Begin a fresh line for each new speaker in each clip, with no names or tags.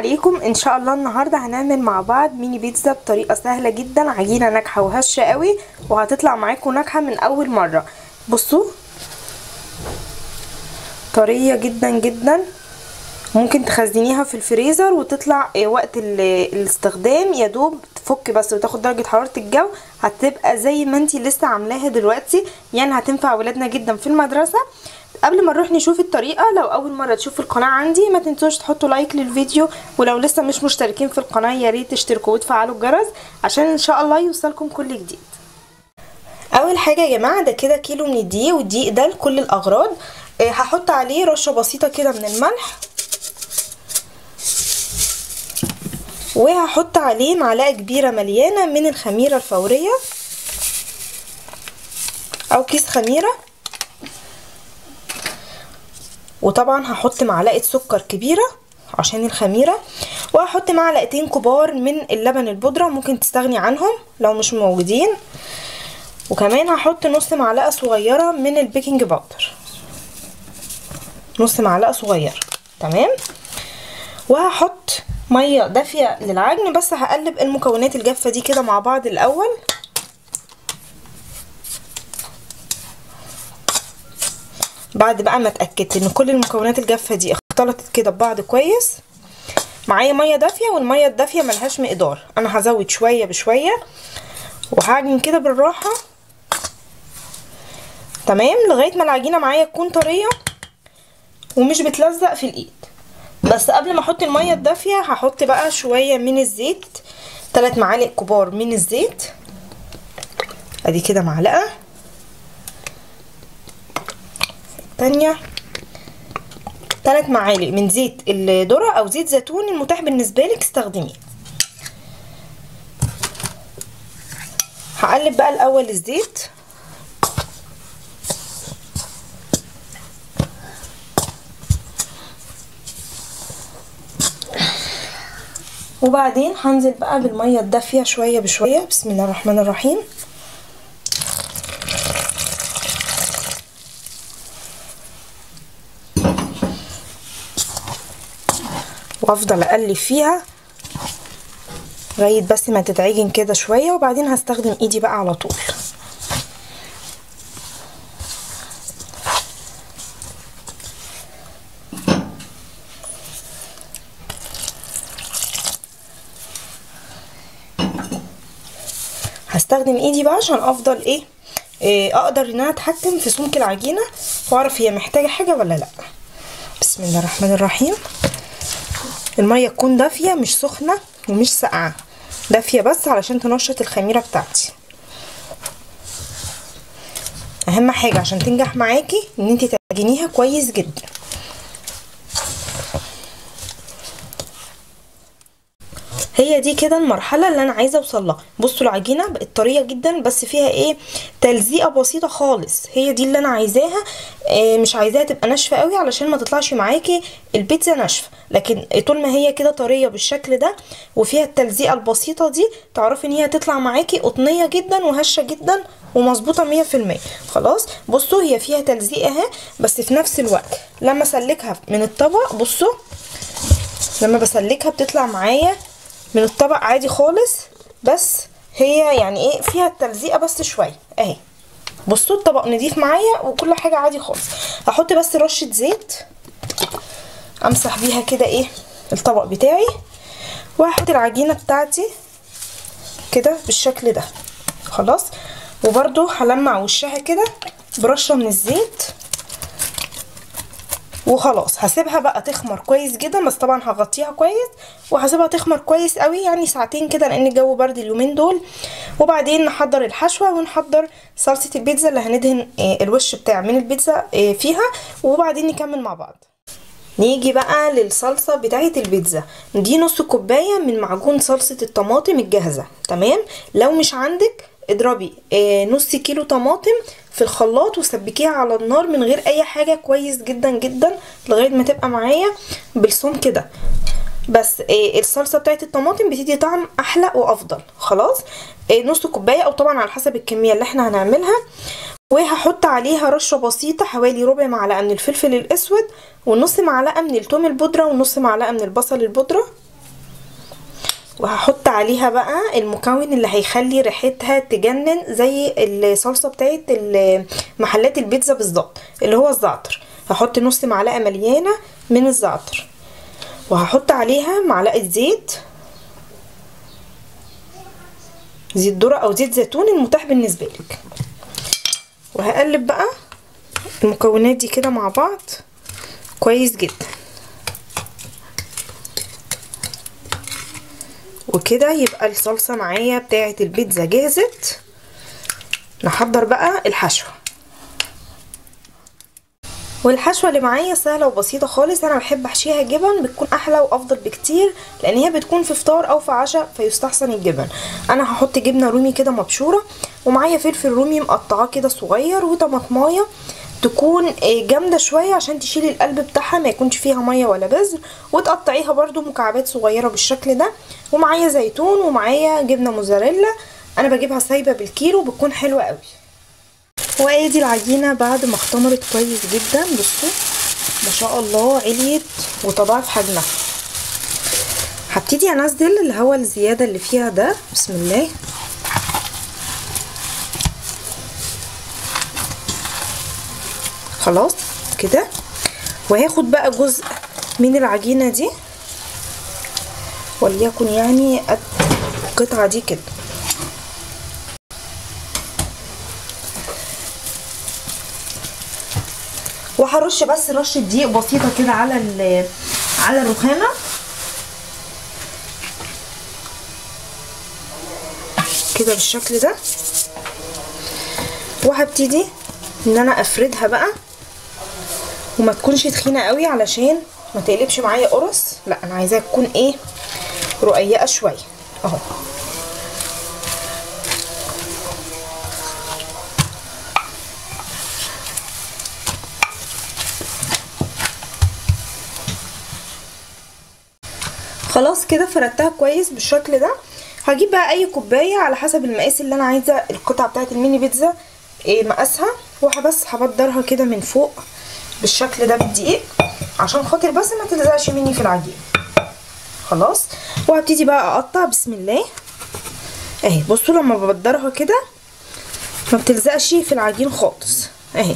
عليكم ان شاء الله النهارده هنعمل مع بعض ميني بيتزا بطريقه سهله جدا عجينه ناجحه وهشه قوي وهتطلع معاكم ناجحه من اول مره بصوا طريه جدا جدا ممكن تخزنيها في الفريزر وتطلع وقت الاستخدام يا دوب تفك بس وتاخد درجه حراره الجو هتبقى زي ما انتي لسه عاملاها دلوقتي يعني هتنفع ولادنا جدا في المدرسه قبل ما نروح نشوف الطريقه لو اول مره تشوفوا القناه عندي ما تنسوش تحطوا لايك للفيديو ولو لسه مش مشتركين في القناه يا ريت تشتركوا وتفعلوا الجرس عشان ان شاء الله يوصلكم كل جديد اول حاجه يا جماعه ده كده كيلو من الدقيق والدقيق ده لكل الاغراض آه هحط عليه رشه بسيطه كده من الملح وهحط عليه معلقه كبيره مليانه من الخميره الفوريه او كيس خميره وطبعا هحط معلقه سكر كبيره عشان الخميره وهحط معلقتين كبار من اللبن البودره ممكن تستغني عنهم لو مش موجودين وكمان هحط نص معلقه صغيره من البيكنج باودر نص معلقه صغيره تمام وهحط ميه دافيه للعجن بس هقلب المكونات الجافه دي كده مع بعض الاول بعد بقى ما اتاكدت ان كل المكونات الجافه دي اختلطت كده ببعض كويس معايا ميه دافيه والميه الدافيه ملهاش مقدار انا هزود شويه بشويه وهعجن كده بالراحه تمام لغايه ما العجينه معايا تكون طريه ومش بتلزق في الايد بس قبل ما احط الميه الدافيه هحط بقى شويه من الزيت 3 معالق كبار من الزيت ادي كده معلقه تانية تلات معالق من زيت الذرة او زيت زيتون المتاح بالنسبة لك استخدميه هقلب بقى الاول الزيت وبعدين هنزل بقى بالمية الدافية شوية بشوية بسم الله الرحمن الرحيم وافضل اقلب فيها لغايه بس ما تتعجن كده شويه وبعدين هستخدم ايدي بقى على طول هستخدم ايدي بقى عشان افضل ايه, إيه اقدر ان انا اتحكم في سمك العجينه واعرف هي محتاجه حاجه ولا لا بسم الله الرحمن الرحيم المية تكون دافية مش سخنة ومش ساقعة دافية بس علشان تنشط الخميرة بتاعتي اهم حاجة عشان تنجح معاكي ان انت تعجنيها كويس جدا هي دي كده المرحلة اللي انا عايزة اوصلها بصوا العجينة بقت طرية جدا بس فيها ايه تلزيقة بسيطة خالص هي دي اللي انا عايزاها إيه مش عايزاها تبقى ناشفة قوي علشان ما تطلعش معاكي البيتزا ناشفة لكن طول ما هي كده طرية بالشكل ده وفيها التلزيقة البسيطة دي تعرفي ان هي تطلع معاكي قطنية جدا وهشة جدا ومظبوطة مية في المية خلاص بصوا هي فيها تلزيق اهي بس في نفس الوقت لما اسلكها من الطبق بصوا لما بسلكها بتطلع معايا من الطبق عادي خالص بس هي يعني ايه فيها التلزيقه بس شويه اهي بصوا الطبق نضيف معايا وكل حاجه عادي خالص هحط بس رشه زيت امسح بيها كده ايه الطبق بتاعي وهحط العجينه بتاعتي كده بالشكل ده خلاص وبرده هلمع وشها كده برشه من الزيت وخلاص هسيبها بقى تخمر كويس جدا بس طبعا هغطيها كويس وهسيبها تخمر كويس قوي يعني ساعتين كده لان الجو برد اليومين دول وبعدين نحضر الحشوه ونحضر صلصه البيتزا اللي هندهن الوش بتاع من البيتزا فيها وبعدين نكمل مع بعض نيجي بقى للصلصة بتاعة البيتزا دي نص كوباية من معجون صلصة الطماطم الجاهزة تمام لو مش عندك اضربي آه نص كيلو طماطم في الخلاط وسبكيها على النار من غير اي حاجه كويس جدا جدا لغايه ما تبقى معايا بالسمك كده بس آه الصلصه بتاعت الطماطم بتدي طعم احلى وافضل خلاص آه نص كوبايه او طبعا على حسب الكميه اللي احنا هنعملها وهحط عليها رشه بسيطه حوالي ربع معلقه من الفلفل الاسود ونص معلقه من التوم البودره ونص معلقه من البصل البودره وهحط عليها بقى المكون اللي هيخلي ريحتها تجنن زي الصلصه بتاعت ال- محلات البيتزا بالظبط اللي هو الزعتر هحط نص معلقه مليانه من الزعتر وهحط عليها معلقه زيت زيت ذره او زيت زيتون المتاح بالنسبه لك وهقلب بقى المكونات دي كده مع بعض كويس جدا وكده يبقى الصلصة معايا بتاعة البيتزا جاهزت نحضر بقى الحشوة والحشوة اللي معايا سهلة وبسيطة خالص انا بحب احشيها جبن بتكون احلى وافضل بكتير لان هي بتكون في فطار او في عشاء فيستحسن الجبن انا هحط جبنة رومي كده مبشورة ومعايا فلفل رومي مقطعاه كده صغير وطماطمايه تكون آه، جامدة شوية عشان تشيل القلب بتاعها ما يكونش فيها مية ولا بذر وتقطعيها برضو مكعبات صغيرة بالشكل ده ومعايا زيتون ومعايا جبنة موزاريلا انا بجيبها سايبة بالكيلو بتكون حلوة قوي وادي العجينة بعد ما اختمرت كويس جدا بصوا ما شاء الله عليت وتضاعف حجمها هبتدي انزل الهواء الزيادة اللي فيها ده بسم الله خلاص كده وهاخد بقى جزء من العجينة دي وليكن يعني قد القطعة دي كده وهرش بس رشة دقيق بسيطة كده على ال- على الرخامة كده بالشكل ده وهبتدي ان انا افردها بقى وما تكونش تخينه قوي علشان ما تقلبش معايا قرص لا انا عايزاها تكون ايه رقيقه شويه اهو خلاص كده فردتها كويس بالشكل ده هجيب بقى اي كوبايه على حسب المقاس اللي انا عايزه القطعه بتاعه الميني بيتزا إيه مقاسها وهبس هبدرها كده من فوق بالشكل ده بالدقيق عشان خاطر بس ما تلزقش مني في العجين خلاص وهبتدي بقى اقطع بسم الله اهي بصوا لما ببدرها كده ما بتلزقش في العجين خالص اهي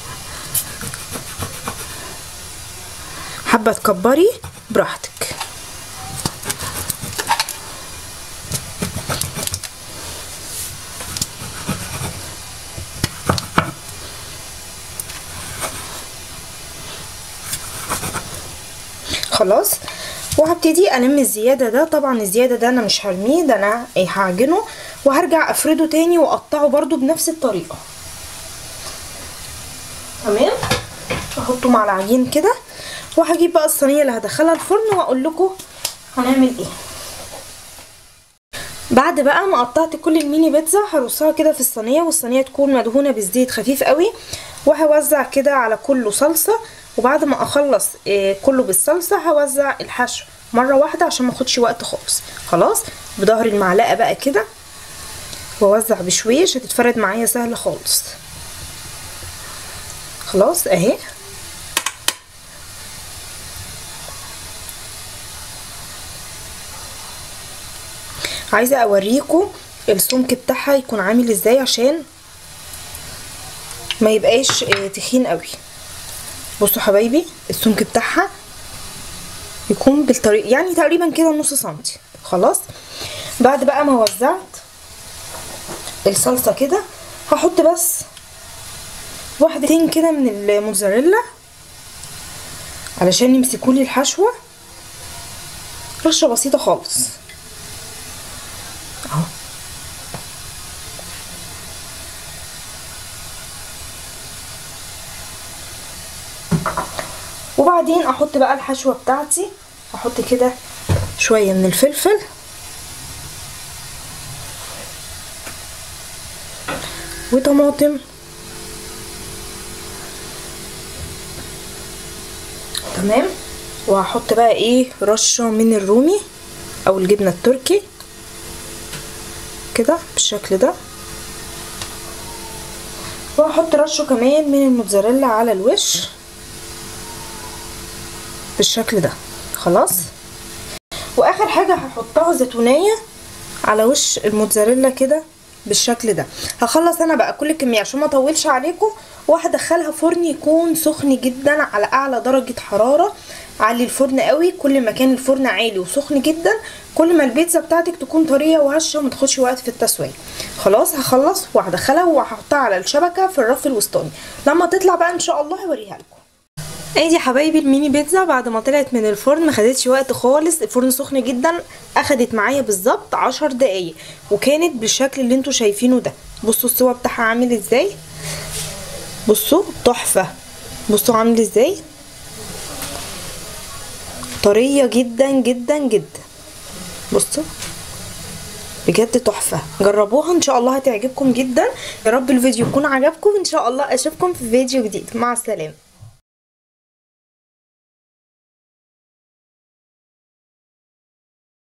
حابه تكبري براحتك خلاص وهبتدي الم الزياده ده طبعا الزياده ده انا مش هرميه ده انا ايه هعجنه وهرجع افرده تاني واقطعه برضو بنفس الطريقه تمام احطه مع العجين كده وهجيب بقى الصينيه اللي هدخلها الفرن واقول لكم هنعمل ايه بعد بقى ما قطعت كل الميني بيتزا هرصها كده في الصينيه والصينيه تكون مدهونه بزيت خفيف قوي وهوزع كده على كله صلصه وبعد ما اخلص إيه كله بالصلصه هوزع الحشو مره واحده عشان ما اخدش وقت خالص خلاص بظهر المعلقه بقى كده واوزع بشويش هتتفرد معايا سهل خالص خلاص اهي عايزه اوريكم السمك بتاعها يكون عامل ازاي عشان ما يبقاش آه، تخين قوي بصوا حبايبي السمك بتاعها يكون بالطريقه يعني تقريبا كده نص سنتي خلاص بعد بقى ما وزعت الصلصه كده هحط بس واحدتين كده من الموتزاريلا علشان يمسكولي الحشوه رشه بسيطه خالص اهو وبعدين احط بقى الحشوه بتاعتي احط كده شويه من الفلفل وطماطم تمام وهحط بقى ايه رشه من الرومي او الجبنه التركي كده بالشكل ده وهحط رشه كمان من الموتزاريلا على الوش بالشكل ده خلاص واخر حاجه هحطها زيتونيه على وش الموتزاريلا كده بالشكل ده هخلص انا بقى كل الكميه عشان ما اطولش عليكم وهدخلها فرن يكون سخن جدا على اعلى درجه حراره علي الفرن قوي كل ما كان الفرن عالي وسخن جدا كل ما البيتزا بتاعتك تكون طريه وهشه وما تاخدش وقت في التسويه خلاص هخلص وهدخلها وهحطها على الشبكه في الرف الوسطاني لما تطلع بقى ان شاء الله هوريها لكم ادي يا حبايبي الميني بيتزا بعد ما طلعت من الفرن ما خدتش وقت خالص الفرن سخن جدا اخدت معايا بالظبط عشر دقايق وكانت بالشكل اللي انتوا شايفينه ده بصوا السوا بتاعها عامل ازاي بصوا تحفه بصوا عامل ازاي طريه جدا جدا جدا بصوا بجد تحفه جربوها ان شاء الله هتعجبكم جدا يا رب الفيديو يكون عجبكم ان شاء الله اشوفكم في فيديو جديد مع السلامه